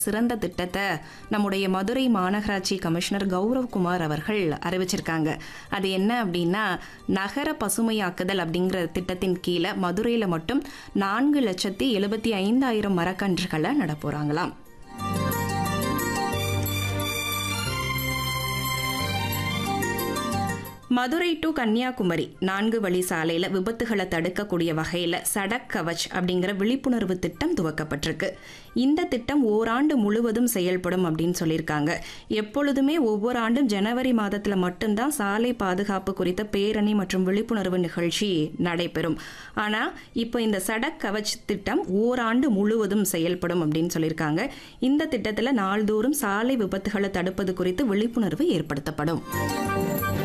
சிறந்த திட்டத்தை நம்முடைய மதுரை மாநகராட்சி கமிஷனர் கௌரவ்குமார் அவர்கள் அறிவிச்சிருக்காங்க அது என்ன அப்படின்னா நகர பசுமையாக்குதல் அப்படிங்கிற திட்டத்தின் கீழே மதுரையில் மட்டும் நான்கு லட்சத்தி எழுபத்தி ஐந்தாயிரம் மரக்கன்றுகளை நட போறாங்களாம் மதுரை டு கன்னியாகுமரி நான்கு வழி சாலையில விபத்துகளை தடுக்கக்கூடிய வகையில சடக் கவச் அப்படிங்கிற விழிப்புணர்வு திட்டம் துவக்கப்பட்டிருக்கு இந்த திட்டம் ஓராண்டு முழுவதும் செயல்படும் அப்படின்னு சொல்லியிருக்காங்க எப்பொழுதுமே ஒவ்வொரு ஆண்டும் ஜனவரி மாதத்துல மட்டும்தான் சாலை பாதுகாப்பு குறித்த பேரணி மற்றும் விழிப்புணர்வு நிகழ்ச்சி நடைபெறும் ஆனா இப்போ இந்த சடக் கவச் திட்டம் ஓராண்டு முழுவதும் செயல்படும் அப்படின்னு சொல்லியிருக்காங்க இந்த திட்டத்துல நாள்தோறும் சாலை விபத்துகளை தடுப்பது குறித்து விழிப்புணர்வு ஏற்படுத்தப்படும்